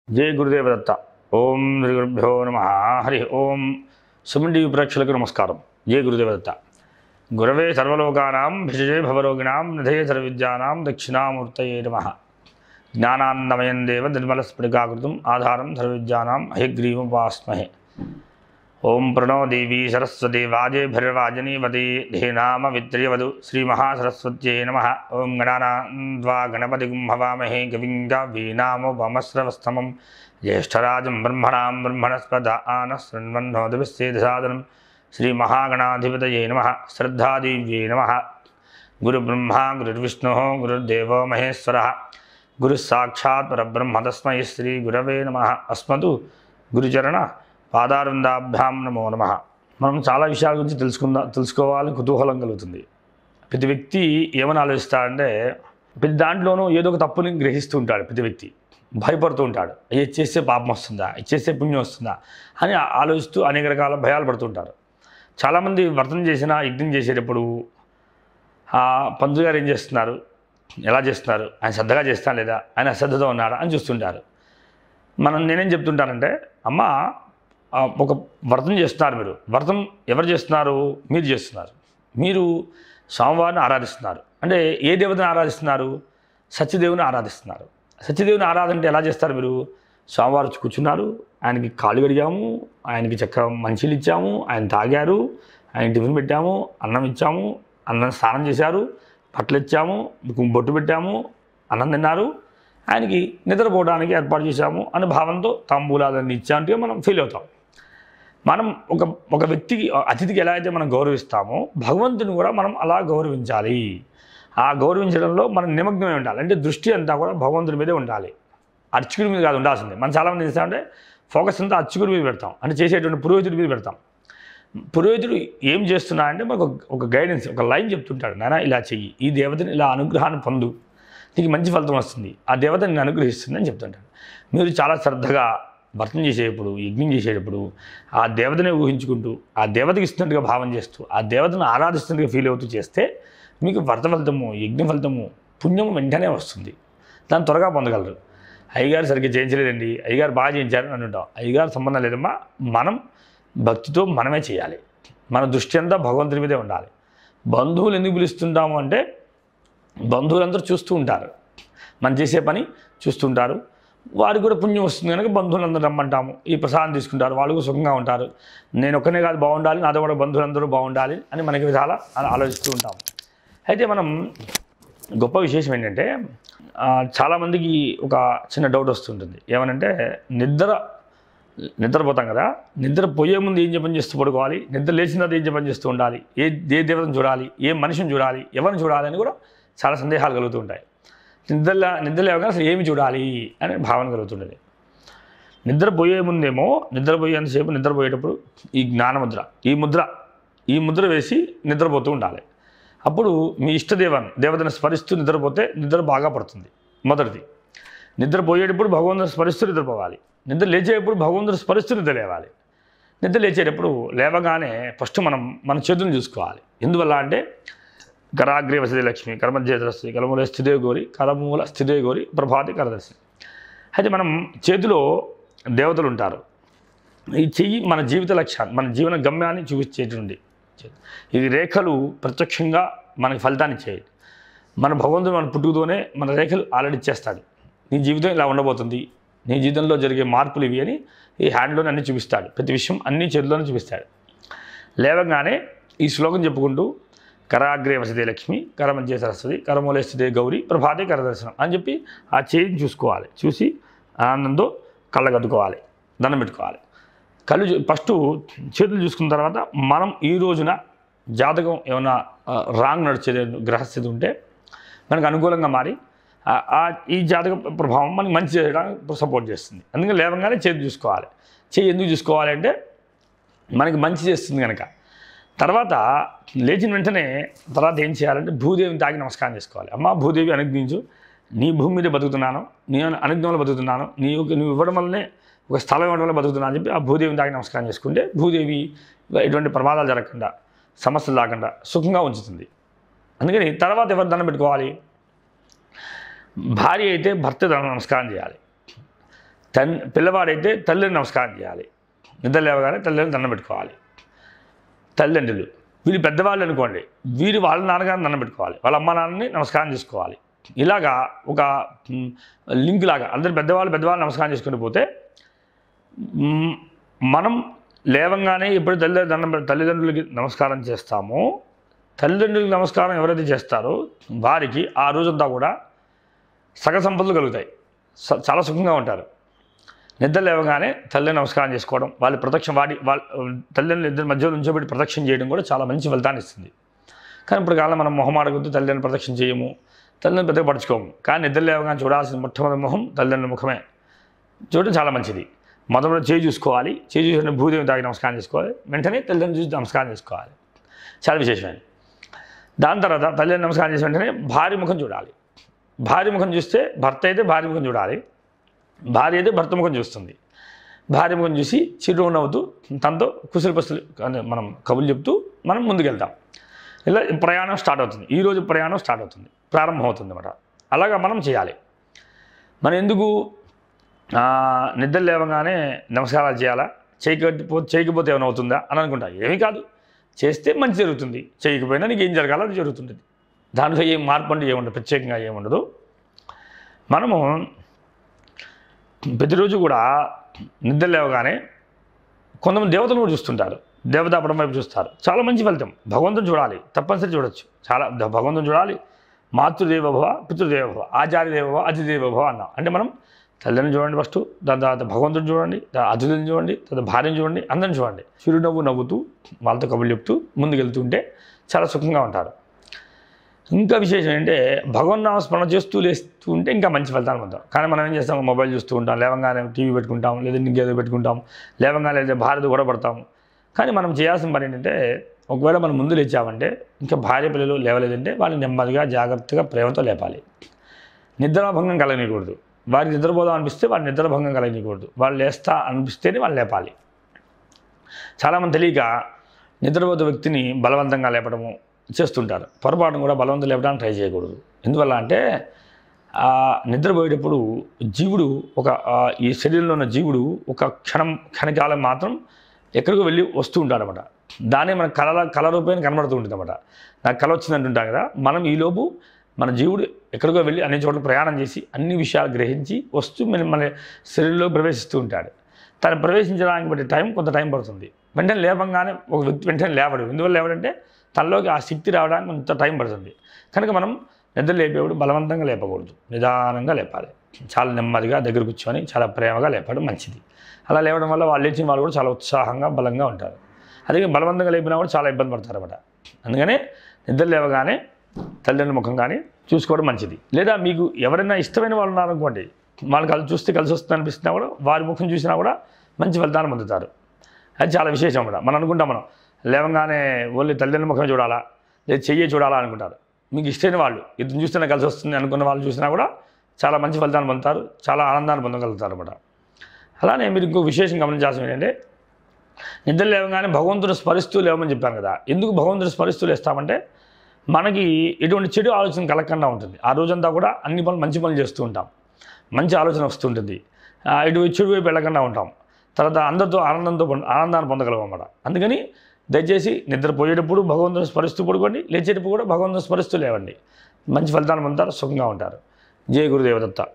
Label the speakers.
Speaker 1: జై గురుదేవదత్త ఓం శ్రీ గురుభ్యో నమ హరి ఓం సుమన్ టీవీ ప్రేక్షకులకు నమస్కారం జై గురుదేవదత్త గురవే సర్వలోకానాం భిషజే భవరోగిణాం నిధయే సర్వవిద్యానాం దక్షిణామూర్తయే నమ జ్ఞానాన్నమయం దేవ నిర్మలస్ఫటికాకృతం ఆధారం సర్వవిద్యానాం హయగ్రీవముపాస్మహే ఓం ప్రణో దేవీ సరస్వతి వాజేభిర్వాజనీవతి ధీనామ విత్రియవదు శ్రీమహాసరస్వత్యై నమ ఓం గణానాన్వా గణపతిగుం హవామహే కవిం కవీనాముపమస్రవస్తమం జ్యేష్ఠరాజం బ్రహ్మణాం బ్రహ్మణస్పద ఆన శృण्वन्नोदभिस्तेजसादनं श्रीमहागणाधिपतये नमः श्रद्धादेव्यै नमः गुरुब्रह्मा गुरुर्विष्णुः गुरुर्देवो महेश्वरः गुरुः साक्षात् परब्रह्म तस्मै श्रीगुरवे नमः अस्मतु గురుచరణ పాదారుందాభ్యాం నమో నమ మనం చాలా విషయాల గురించి తెలుసుకుందా తెలుసుకోవాలని కుతూహలం కలుగుతుంది ప్రతి వ్యక్తి ఏమని ఆలోచిస్తాడంటే ప్రతి దాంట్లోనూ ఏదో ఒక తప్పుని గ్రహిస్తూ ఉంటాడు ప్రతి వ్యక్తి భయపడుతూ ఉంటాడు ఇది చేస్తే పాపం వస్తుందా ఇది చేస్తే పుణ్యం వస్తుందా అని ఆలోచిస్తూ అనేక రకాల భయాలు పడుతుంటారు చాలామంది వ్రతం చేసిన యజ్ఞం చేసేటప్పుడు ఆ పంతులు గారు ఏం చేస్తున్నారు ఎలా చేస్తున్నారు ఆయన శ్రద్ధగా చేస్తాను లేదా ఆయన అశ్రద్ధతో ఉన్నాడా అని చూస్తుంటారు మనం నేనేం చెప్తుంటానంటే అమ్మ ఆ, ఒక వ్రతం చేస్తున్నారు మీరు వ్రతం ఎవరు చేస్తున్నారు మీరు చేస్తున్నారు మీరు స్వామివారిని ఆరాధిస్తున్నారు అంటే ఏ దేవతని ఆరాధిస్తున్నారు సత్యదేవుని ఆరాధిస్తున్నారు సత్యదేవుని ఆరాధన అంటే ఎలా చేస్తారు మీరు స్వామివారు వచ్చి కూర్చున్నారు ఆయనకి కాళ్ళు కడిగాము ఆయనకి చక్క మంచిలు ఇచ్చాము ఆయన తాగారు ఆయన టిఫిన్ పెట్టాము అన్నం ఇచ్చాము అన్నం స్నానం చేశారు బట్టలు ఇచ్చాము బొట్టు పెట్టాము అన్నం తిన్నారు ఆయనకి నిద్రపోవడానికి ఏర్పాటు చేశాము అనే భావంతో తాంబూలాలన్నీ ఇచ్చామంటే మనం ఫీల్ అవుతాం మనం ఒక ఒక వ్యక్తికి అతిథికి ఎలా అయితే మనం గౌరవిస్తామో భగవంతుని కూడా మనం అలా గౌరవించాలి ఆ గౌరవించడంలో మనం నిమగ్నమై ఉండాలి అంటే దృష్టి అంతా కూడా భగవంతుడి మీదే ఉండాలి అర్చకుడి మీద కాదు ఉండాల్సిందే మనం చాలామంది ఏం చేస్తామంటే ఫోకస్ అంతా అర్చకుడి మీద పెడతాం అంటే చేసేటువంటి పురోహితుడి మీద పెడతాం పురోహితుడు ఏం చేస్తున్నా అంటే మనకు ఒక- ఒక గైడెన్స్ ఒక లైన్ చెప్తుంటాడు నాన్న ఇలా చెయ్యి ఈ దేవతని ఇలా అనుగ్రహాన్ని పొందు నీకు మంచి ఫలితం వస్తుంది ఆ దేవత నిన్ను అనుగ్రహిస్తుంది అని చెప్తుంటాడు మీరు చాలా శ్రద్ధగా వ్రతం చేసేటప్పుడు యజ్ఞం చేసేటప్పుడు ఆ దేవతనే ఊహించుకుంటూ ఆ దేవతకి ఇస్తున్నట్టుగా భావం చేస్తూ ఆ దేవతను ఆరాధిస్తున్నట్టుగా ఫీల్ అవుతూ చేస్తే మీకు వ్రత ఫలితము యజ్ఞ ఫలితము పుణ్యము వెంటనే వస్తుంది దాన్ని త్వరగా పొందగలరు అయ్యగారు సరిగ్గా చేయించలేదండి అయ్యగారు బాగా చేయించారని అంటుంటాం అయ్యగారు సంబంధం లేదమ్మా మనం భక్తితో మనమే చేయాలి మన దృష్టి అంతా భగవంతుని మీదే ఉండాలి బంధువులు ఎందుకు పిలుస్తుంటాము అంటే బంధువులందరూ చూస్తూ ఉంటారు మనం చేసే పని చూస్తుంటారు వారికి కూడా పుణ్యం వస్తుంది కనుక బంధువులందరూ రమ్మంటాము ఈ ప్రసాదం తీసుకుంటారు వాళ్ళు కూడా సుఖంగా ఉంటారు నేను ఒక్కనే కాదు బాగుండాలి నాతో కూడా బంధువులందరూ బాగుండాలి అని మనకి విధాల అలా ఆలోచిస్తూ ఉంటాము అయితే మనం గొప్ప విశేషం ఏంటంటే ఆ, చాలామందికి ఒక చిన్న డౌట్ వస్తుంటుంది ఏమనంటే నిద్ర నిద్రపోతాం కదా నిద్ర పోయే ముందు ఏం జపం చేస్తూ పడుకోవాలి నిద్ర లేచిన తర్వాత ఏం జపం చేస్తూ ఉండాలి ఏ ఏ దేవతను చూడాలి ఏ మనిషిని చూడాలి ఎవరిని చూడాలి అని కూడా చాలా సందేహాలు కలుగుతూ ఉంటాయి నిద్ర నిద్ర లేవగానే అసలు ఏమి చూడాలి అనే భావన కలుగుతుండేది నిద్రపోయే ముందేమో నిద్రపోయేంతసేపు నిద్రపోయేటప్పుడు ఈ జ్ఞానముద్ర ఈ ముద్ర ఈ ముద్ర వేసి నిద్రపోతూ ఉండాలి అప్పుడు మీ ఇష్టదేవాన్ని దేవతను స్మరిస్తూ నిద్రపోతే నిద్ర బాగా పడుతుంది మొదటిది నిద్రపోయేటప్పుడు భగవంతుని స్మరిస్తూ నిద్రపోవాలి నిద్ర లేచేటప్పుడు భగవంతుని స్మరిస్తూ నిద్ర లేవాలి నిద్ర లేచేటప్పుడు లేవగానే ఫస్ట్ మనం మన చేతులను చూసుకోవాలి ఎందువల్ల అంటే కరాగ్రే వసతి లక్ష్మి కర్మధ్యేతరస్తి కలమూల స్థిదే గోరి కరమూల స్థిదే గోరి ప్రభాతి కరదర్శి అయితే మనం చేతిలో దేవతలు ఉంటారు ఈ చెయ్యి మన జీవిత లక్ష్యాన్ని మన జీవన గమ్యాన్ని చూపించేటువంటి ఈ రేఖలు ప్రత్యక్షంగా మనకి ఫలితాన్ని ఇచ్చేవి మన భగవంతుడు మన పుట్టుకతోనే మన రేఖలు ఆల్రెడీ ఇచ్చేస్తాడు నీ జీవితం ఇలా ఉండబోతుంది నీ జీవితంలో జరిగే మార్పులు ఇవి అని ఈ హ్యాండ్లోనే అన్నీ చూపిస్తాడు ప్రతి విషయం అన్నీ చేతిలోనే చూపిస్తాడు లేవగానే ఈ శ్లోకం చెప్పుకుంటూ కరాగ్రే వసతే లక్ష్మి కరమధ్య సరస్వతి కరమూలే స్థితే గౌరీ ప్రభాతే కరదర్శనం అని చెప్పి ఆ చేయిని చూసుకోవాలి చూసి ఆనందంతో కళ్ళగద్దుకోవాలి దండం పెట్టుకోవాలి కళ్ళు చూ- ఫస్ట్ చేతులు చూసుకున్న తర్వాత మనం ఈ రోజున జాతకం ఏమైనా ఆ, రాంగ్ నడిచేది గ్రహస్థితి ఉంటే మనకు అనుకూలంగా మారి ఆ- ఆ ఈ జాతక ప్రభావం మనకి మంచి చేయడానికి సపోర్ట్ చేస్తుంది అందుకని లేవగానే చేతి చూసుకోవాలి చేయి ఎందుకు చూసుకోవాలి అంటే మనకి మంచి చేస్తుంది కనుక తర్వాత లేచిన వెంటనే తర్వాత ఏం చేయాలంటే భూదేవిని తాగి నమస్కారం చేసుకోవాలి అమ్మ భూదేవి అనుగ్రహించు నీ భూమి మీద బతుకుతున్నాను నీ అనుజ్ఞంలో బతుకుతున్నాను నీ నువ్వు ఇవ్వడం వల్లనే ఒక స్థలం ఇవ్వడం వల్ల బతుకుతున్నాను అని చెప్పి ఆ భూదేవిని తాగి నమస్కారం చేసుకుంటే భూదేవి ఎటువంటి ప్రమాదాలు జరగకుండా సమస్యలు రాకుండా సుఖంగా ఉంచుతుంది అందుకని తర్వాత ఎవరు దండం పెట్టుకోవాలి భార్య అయితే భర్త దండం నమస్కారం చేయాలి తన్ పిల్లవాడైతే తల్లిని నమస్కారం చేయాలి నిద్ర లేవగానే తల్లిని దండం పెట్టుకోవాలి తల్లిదండ్రులు వీళ్ళు పెద్దవాళ్ళు అనుకోండి వీరు వాళ్ళ నాన్నగారిని దండం పెట్టుకోవాలి వాళ్ళ అమ్మ నాన్నని నమస్కారం చేసుకోవాలి ఇలాగా ఒక మ్, లింక్ లాగా అందరు పెద్దవాళ్ళు పెద్దవాళ్ళు నమస్కారం చేసుకుని పోతే మ్, మనం లేవంగానే ఎప్పుడు తల్లి దండం పె- తల్లిదండ్రులకి నమస్కారం చేస్తామో తల్లిదండ్రులకి నమస్కారం ఎవరైతే చేస్తారో వారికి ఆ రోజంతా కూడా సగ సంపదలు కలుగుతాయి స- చాలా సుఖంగా ఉంటారు నిద్ర లేవగానే తల్లిని నమస్కారం చేసుకోవడం వాళ్ళ ప్రదక్షిణ వాడి వాళ్ళ తల్లిదండ్రులు ఇద్దరి మధ్యలో నుంచోబెట్టి ప్రదక్షిణ చేయడం కూడా చాలా మంచి ఫలితాన్ని ఇస్తుంది కానీ ఇప్పుడు కాలం మనం మొహమాడకొద్దు తల్లిదండ్రులు ప్రదక్షిణ చేయము తల్లిదండ్రులు పెద్దగా పడుచుకోము కానీ నిద్ర లేవగానే చూడాల్సిన మొట్టమొదటి మొహం తల్లిదండ్రుల ముఖమే చూడడం చాలా మంచిది మొదట చేయి చూసుకోవాలి చేయి చూసిన భూదేవి తాగి నమస్కారం చేసుకోవాలి వెంటనే తల్లిదండ్రులు చూసి నమస్కారం చేసుకోవాలి చాలా విశేషమైనది దాని తర్వాత తల్లిదండ్రులు నమస్కారం చేసిన వెంటనే భార్య ముఖం చూడాలి భార్య ముఖం చూస్తే భర్త అయితే భార్య ముఖం చూడాలి భార్య అయితే భర్త ముఖం చూస్తుంది భార్య ముఖం చూసి చిరునవ్వు నవ్వుతూ తనతో కుశల పస్తులు అంటే మనం కబుర్లు చెప్తూ మనం ముందుకెళ్తాం ఇలా ప్రయాణం స్టార్ట్ అవుతుంది ఈ రోజు ప్రయాణం స్టార్ట్ అవుతుంది ప్రారంభం అవుతుంది అన్నమాట అలాగా మనం చేయాలి మనం ఎందుకు ఆ, నిద్ర లేవగానే నమస్కారాలు చేయాలా చేయకపోతే చేయకపోతే ఏమైనా అవుతుందా అని అనుకుంటా ఏమీ కాదు చేస్తే మంచి జరుగుతుంది చేయకపోయినా నీకు ఏం జరగాలో అది జరుగుతుంటుంది దాంట్లో ఏం మార్పు అంటే ఏముండదు ప్రత్యేకంగా ఏముండదు మనము ప్రతిరోజు కూడా నిద్ర లేవగానే కొంతమంది దేవతలు కూడా చూస్తుంటారు దేవతాపడం వైపు చూస్తారు చాలా మంచి ఫలితం భగవంతుని చూడాలి తప్పనిసరి చూడొచ్చు చాలా ద- భగవంతుని చూడాలి మాతృదేవభవ పితృదేవభవ ఆచార్యదేవభవ అతిదేవభవ అన్నాం అంటే మనం తల్లిని చూడండి ఫస్ట్ దాని తర్వాత భగవంతుని చూడండి తర్వాత అతిథిని చూడండి తర్వాత భార్యను చూడండి అందరిని చూడండి చిరునవ్వు నవ్వుతూ వాళ్ళతో కబుర్లు చెప్తూ ముందుకెళ్తుంటే చాలా సుఖంగా ఉంటారు ఇంకా విశేషం ఏంటంటే భగవన్నామ స్మరణ చేస్తూ లేస్తూ ఉంటే ఇంకా మంచి ఫలితాలు పొందాం కానీ మనం ఏం చేస్తాం మొబైల్ చూస్తూ ఉంటాం లేవంగానే టీవీ పెట్టుకుంటాం లేదా ఇంకేదో పెట్టుకుంటాం లేవంగానే లేదా భార్యతో గొడవ పడతాం కానీ మనం చేయాల్సిన పని ఏంటంటే ఒకవేళ మనం ముందు లేచామంటే ఇంకా భార్య పిల్లలు లేవలేదంటే వాళ్ళని నెమ్మదిగా జాగ్రత్తగా ప్రేమతో లేపాలి నిద్రాభంగం కలగనీయకూడదు వారికి నిద్రపోదాం అనిపిస్తే వారి నిద్రాభంగం కలగనీయకూడదు వాళ్ళు లేస్తా అనిపిస్తేనే వాళ్ళు లేపాలి చాలామంది తెలియక నిద్రపోతే వ్యక్తిని బలవంతంగా లేపడము చేస్తుంటారు పొరపాటును కూడా బలవంతం లేపడానికి ట్రై చేయకూడదు ఎందువల్ల అంటే ఆ నిద్రపోయేటప్పుడు జీవుడు ఒక ఆ, ఈ శరీరంలో ఉన్న జీవుడు ఒక క్షణం క్షణకాలం మాత్రం ఎక్కడికో వెళ్ళి వస్తూ ఉంటాడనమాట దానే మన కళ కళ రూపేణ కనబడుతూ ఉంటుంది అనమాట నాకు కళ వచ్చిందంటుంటాం కదా మనం ఈలోపు మన జీవుడు ఎక్కడికో వెళ్ళి అన్ని చోట్ల ప్రయాణం చేసి అన్ని విషయాలు గ్రహించి వస్తూ మన మన శరీరంలో ప్రవేశిస్తూ ఉంటాడు తను ప్రవేశించడానికి బట్టి టైం కొంత టైం పడుతుంది వెంటనే లేపంగానే ఒక వ్యక్తి వెంటనే లేవడు ఎందువల్ల లేవడంటే తనలోకి ఆ శక్తి రావడానికి కొంత టైం పడుతుంది కనుక మనం నిద్ర లేపేప్పుడు బలవంతంగా లేపకూడదు నిదానంగా లేపాలి చాలా నెమ్మదిగా దగ్గర కూర్చొని చాలా ప్రేమగా లేపడం మంచిది అలా లేవడం వల్ల వాళ్ళు లేచిన వాళ్ళు కూడా చాలా ఉత్సాహంగా బలంగా ఉంటారు అదే బలవంతంగా లేపినా కూడా చాలా ఇబ్బంది పడతారు అన్నమాట అందుకనే నిద్ర లేవగానే తల్లిదండ్రుల ముఖం కానీ చూసుకోవడం మంచిది లేదా మీకు ఎవరైనా ఇష్టమైన వాళ్ళు ఉన్నారనుకోండి వాళ్ళు కలిసి చూస్తే కలిసి వస్తుంది అనిపిస్తున్నా కూడా వారి ముఖం చూసినా కూడా మంచి ఫలితాన్ని పొందుతారు అది చాలా విశేషం అన్నమాట మనం అనుకుంటాం మనం లేవగానే ఓన్లీ తల్లిదండ్రుల ముఖమే చూడాలా లేదా చెయ్యే చూడాలా అనుకుంటారు మీకు ఇష్టమైన వాళ్ళు ఇద్దరు చూస్తేనే కలిసి వస్తుంది అనుకున్న వాళ్ళు చూసినా కూడా చాలా మంచి ఫలితాన్ని పొందుతారు చాలా ఆనందాన్ని పొందగలుగుతారు అన్నమాట అలానే మీరు ఇంకో విశేషం గమనించాల్సిన ఏంటంటే నిద్ర లేవగానే భగవంతుని స్మరిస్తూ లేవమని చెప్పాను కదా ఎందుకు భగవంతుని స్మరిస్తూ లేస్తామంటే మనకి ఎటువంటి చెడు ఆలోచన కలగకుండా ఉంటుంది ఆ రోజంతా కూడా అన్ని పనులు మంచి పనులు చేస్తూ ఉంటాం మంచి ఆలోచన వస్తుంటుంది ఆ, ఇటు చెడు వైపు వెళ్ళకుండా ఉంటాం తర్వాత అందరితో ఆనందంతో పొంద- ఆనందాన్ని పొందగలం అన్నమాట అందుకని దయచేసి నిద్రపోయేటప్పుడు భగవంతుని స్మరిస్తూ పడుకోండి లేచేటప్పుడు కూడా భగవంతుని స్మరిస్తూ లేవండి మంచి ఫలితాన్ని పొందుతారు సుఖంగా ఉంటారు జయ గురుదేవదత్త